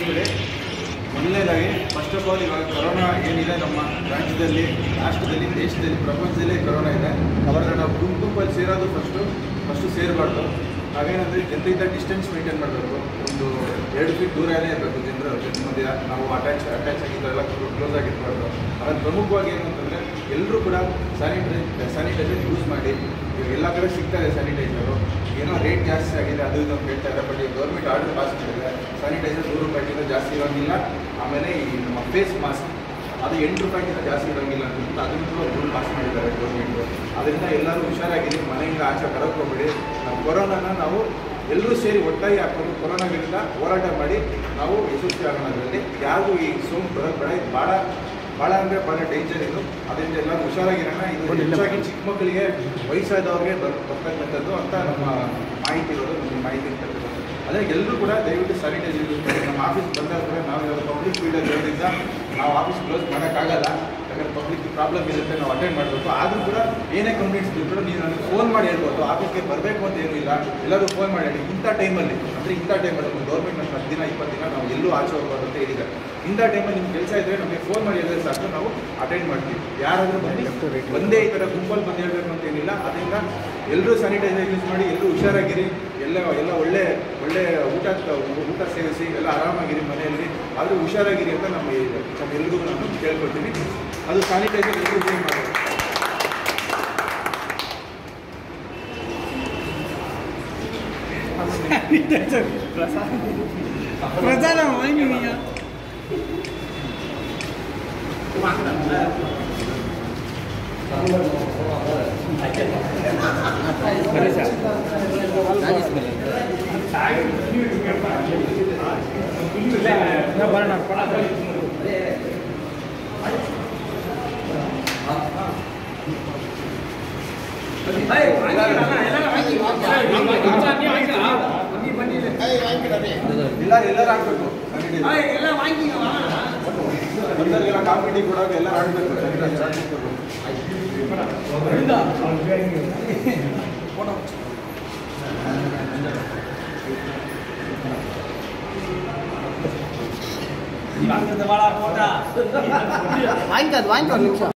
ಗಮನಿಸ್ಬಿಡಿ ಮೊದಲನೇದಾಗಿ first of all ಇವಾಗ corona ಏನಿದೆ ನಮ್ಮ ರಾಜ್ಯದಲ್ಲಿ ರಾಷ್ಟ್ರದಲ್ಲಿ ದೇಶದಲ್ಲಿ ಪ್ರಪಂಚದಲ್ಲಿ ಕೊರೋನಾ ಇದೆ ಅವಾಗ ನಾವು ಗುಂಪು ಗುಂಪಲ್ಲಿ ಸೇರೋದು ಫಸ್ಟು ಫಸ್ಟು ಸೇರಬಾರ್ದು ನಾವೇನಂದರೆ ಜನರಿಂದ ಡಿಸ್ಟೆನ್ಸ್ ಮೇಂಟೈನ್ ಮಾಡಬೇಕು ಒಂದು ಎರಡು ಫೀಟ್ ದೂರನೇ ಇರಬೇಕು ಜನರ ಜನ ಮಧ್ಯ ನಾವು ಅಟ್ಯಾಚ್ ಅಟ್ಯಾಚ್ ಆಗಿದ್ದೆಲ್ಲ ಕ್ಲೋಸ್ ಆಗಿರಬಾರ್ದು ಆಮೇಲೆ ಪ್ರಮುಖವಾಗಿ ಏನು ಅಂತಂದರೆ ಎಲ್ಲರೂ ಕೂಡ ಸ್ಯಾನಿಟೈ ಸ್ಯಾನಿಟೈಸರ್ ಯೂಸ್ ಮಾಡಿ ಇವಾಗ ಎಲ್ಲ ಕಡೆ ಸಿಗ್ತಾ ಇದೆ ಸ್ಯಾನಿಟೈಸರು ಏನೋ ರೇಟ್ ಜಾಸ್ತಿ ಆಗಿದೆ ಅದು ಇದು ಅಂತ ಹೇಳ್ತಾ ಇದ್ದಾರೆ ಬಟ್ ಈ ಗೌರ್ಮೆಂಟ್ ಆರ್ಡರ್ ಪಾಸ್ ಮಾಡಿದೆ ಸ್ಯಾನಿಟೈಸರ್ ನೂರು ರೂಪಾಯಿಗಿಂತ ಜಾಸ್ತಿ ಇರೋಂಗಿಲ್ಲ ಆಮೇಲೆ ಈ ನಮ್ಮ ಫೇಸ್ ಮಾಸ್ಕ್ ಅದು ಎಂಟು ರೂಪಾಯಿಗಿಂತ ಜಾಸ್ತಿ ಇರೋಂಗಿಲ್ಲ ಅಂತ ಅದನ್ನು ಕೂಡ ರೂಲ್ ಪಾಸ್ ಮಾಡಿದ್ದಾರೆ ಗೌರ್ಮೆಂಟು ಅದರಿಂದ ಎಲ್ಲರೂ ಹುಷಾರಾಗಿರಿ ಮನೆಯಿಂದ ಆಚೆ ಬರೋಕ್ಕೆ ಹೋಗ್ಬೇಡಿ ನಾವು ಕೊರೋನಾನ ನಾವು ಎಲ್ಲರೂ ಸೇರಿ ಒಟ್ಟಾಗಿ ಹಾಕೊಂಡು ಕೊರೋನಾ ವಿರುದ್ಧ ಹೋರಾಟ ಮಾಡಿ ನಾವು ಯಶಸ್ವಿ ಆಗೋಣ ಅದರಲ್ಲಿ ಯಾರಿಗೂ ಈ ಸೋಂಕು ಬರೋದು ಬೇಡ ಇದು ಭಾಳ ಭಾಳ ಅಂದರೆ ಭಾಳ ಡೇಂಜರ್ ಇದು ಅದರಿಂದ ಎಲ್ಲರೂ ಹುಷಾರಾಗಿರೋಣ ಇದು ಹೆಚ್ಚಾಗಿ ಚಿಕ್ಕ ಮಕ್ಕಳಿಗೆ ವಯಸ್ಸಾದವ್ರಿಗೆ ಬರ್ ಬರ್ತಕ್ಕಂಥದ್ದು ಅಂತ ನಮ್ಮ ಮಾಹಿತಿ ಇರೋದು ನಮಗೆ ಮಾಹಿತಿ ಇರ್ತಕ್ಕಂಥದ್ದು ಅದೇ ಎಲ್ಲರೂ ಕೂಡ ದಯವಿಟ್ಟು ಸ್ಯಾನಿಟೈಸರ್ ಯೂಸ್ ಮಾಡಿ ನಮ್ಮ ಆಫೀಸ್ ಬಂದಾಗ ಕೂಡ ನಾವು ಇವಾಗ ಪಬ್ಲಿಕ್ ಫೀಲ್ಡಲ್ಲಿ ಇರೋದ್ರಿಂದ ನಾವು ಆಫೀಸ್ ಕ್ಲೋಸ್ ಮಾಡೋಕ್ಕಾಗಲ್ಲ ಯಾಕಂದ್ರೆ ಪಬ್ಲಿಕ್ ಪ್ರಾಬ್ಲಮ್ ಇರುತ್ತೆ ನಾವು ಅಟೆಂಡ್ ಮಾಡಬೇಕು ಆದರೂ ಕೂಡ ಏನೇ ಕಂಪ್ಲೇಂಟ್ಸ್ ಇದ್ರು ಕೂಡ ನೀವು ನನಗೆ ಫೋನ್ ಮಾಡಿ ಹೇಳ್ಬೋದು ಆಫೀಸ್ಗೆ ಬರಬೇಕು ಅಂತ ಏನೂ ಇಲ್ಲ ಎಲ್ಲರೂ ಫೋನ್ ಮಾಡಿ ಹೇಳಿ ಇಂಥ ಟೈಮಲ್ಲಿ ಅಂದರೆ ಇಂಥ ಟೈಮಲ್ಲಿ ಗೌರ್ಮೆಂಟ್ ನಮ್ಮ ಹತ್ತು ದಿನ ಇಪ್ಪತ್ತು ದಿನ ನಾವು ಎಲ್ಲೂ ಆಚೆ ಹೋಗ್ಬಾರ್ದು ಅಂತ ಹೇಳಿದ್ದಾರೆ ಇಂಥ ಟೈಮಲ್ಲಿ ನಿಮ್ಮ ಕೆಲಸ ಇದ್ದರೆ ನಮಗೆ ಫೋನ್ ಮಾಡಿ ಹೇಳಿದ್ರೆ ಸಾಕು ನಾವು ಅಟೆಂಡ್ ಮಾಡ್ತೀವಿ ಯಾರಾದರೂ ಬನ್ನಿ ಒಂದೇ ಈ ಥರ ಗುಂಪಲ್ಲಿ ಬಂದು ಹೇಳಬೇಕು ಅಂತ ಏನಿಲ್ಲ ಅದರಿಂದ ಎಲ್ಲರೂ ಸ್ಯಾನಿಟೈಸರ್ ಯೂಸ್ ಮಾಡಿ ಎಲ್ಲರೂ ಹುಷಾರಾಗಿರಿ ಎಲ್ಲ ಎಲ್ಲ ಒಳ್ಳೆ ಒಳ್ಳೆ ಊಟ ಊಟ ಸೇವಿಸಿ ಎಲ್ಲ ಆರಾಮಾಗಿರಿ ಮನೆಯಲ್ಲಿ ಆದರೂ ಹುಷಾರಾಗಿರಿ ಅಂತ ನಮ್ಮ ನಮ್ಮ ಎಲ್ರಿಗೂ ನಾನು ಕೇಳ್ಕೊಳ್ತೀನಿ ಅದು ಸ್ಯಾನಿಟೈಸರ್ ಎಲ್ಲರೂ ಯೂಸ್ ಮಾಡೋದು ಪ್ರಧಾನ ವಾಹಿನಿಯ ಇಲ್ಲ ಎಲ್ಲರೂ ಹಾಕ್ಬೇಕು ಸ್ಯಾನಿಟೈಸರ್ ಬಂದವರಿಗೆಲ್ಲ ಕಾಂಪಿಟಿ ಕೊಡೋಕೆ ಎಲ್ಲ ಆಡಬೇಕು ಸ್ಯಾನಿಟೈಸರ್ ಹಾಕ್ಬೇಕು ವಾಂಗ್ಕದ್ ವಾಂಗ್ಕದ್ ನಿಮಿಷ